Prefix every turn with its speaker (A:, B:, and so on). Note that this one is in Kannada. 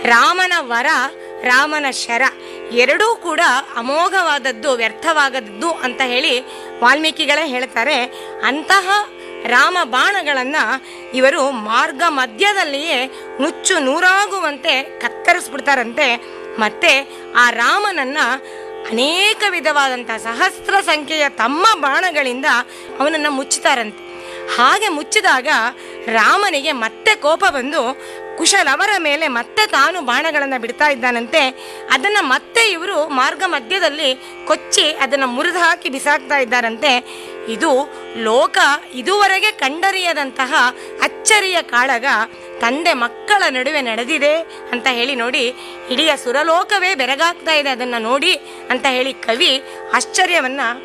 A: ರಾಮನ ವರ ರಾಮನ ಶರ ಎರಡೂ ಕೂಡ ಅಮೋಘವಾದದ್ದು ವ್ಯರ್ಥವಾಗದ್ದು ಅಂತ ಹೇಳಿ ವಾಲ್ಮೀಕಿಗಳೇ ಹೇಳ್ತಾರೆ ಅಂತಹ ರಾಮ ಬಾಣಗಳನ್ನ ಇವರು ಮಾರ್ಗ ಮಧ್ಯದಲ್ಲಿಯೇ ನುಚ್ಚು ನೂರಾಗುವಂತೆ ಕತ್ತರಿಸ್ಬಿಡ್ತಾರಂತೆ ಮತ್ತೆ ಆ ರಾಮನನ್ನ ಅನೇಕ ವಿಧವಾದಂತಹ ಸಹಸ್ರ ಸಂಖ್ಯೆಯ ತಮ್ಮ ಬಾಣಗಳಿಂದ ಅವನನ್ನ ಮುಚ್ಚುತ್ತಾರಂತೆ ಹಾಗೆ ಮುಚ್ಚಿದಾಗ ರಾಮನಿಗೆ ಮತ್ತೆ ಕೋಪ ಬಂದು ಕುಶಲವರ ಮೇಲೆ ಮತ್ತೆ ತಾನು ಬಾಣಗಳನ್ನು ಬಿಡ್ತಾ ಇದ್ದಾನಂತೆ ಅದನ್ನ ಮತ್ತೆ ಇವರು ಮಾರ್ಗ ಮಧ್ಯದಲ್ಲಿ ಕೊಚ್ಚಿ ಅದನ್ನ ಮುರಿದು ಹಾಕಿ ಬಿಸಾಕ್ತಾ ಇದ್ದಾರಂತೆ ಇದು ಲೋಕ ಇದುವರೆಗೆ ಕಂಡರಿಯದಂತಹ ಅಚ್ಚರಿಯ ಕಾಳಗ ತಂದೆ ಮಕ್ಕಳ ನಡುವೆ ನಡೆದಿದೆ ಅಂತ ಹೇಳಿ ನೋಡಿ ಇಡೀ ಸುರಲೋಕವೇ ಬೆರಗಾಗ್ತಾ ಇದೆ ಅದನ್ನ ನೋಡಿ ಅಂತ ಹೇಳಿ ಕವಿ ಆಶ್ಚರ್ಯವನ್ನ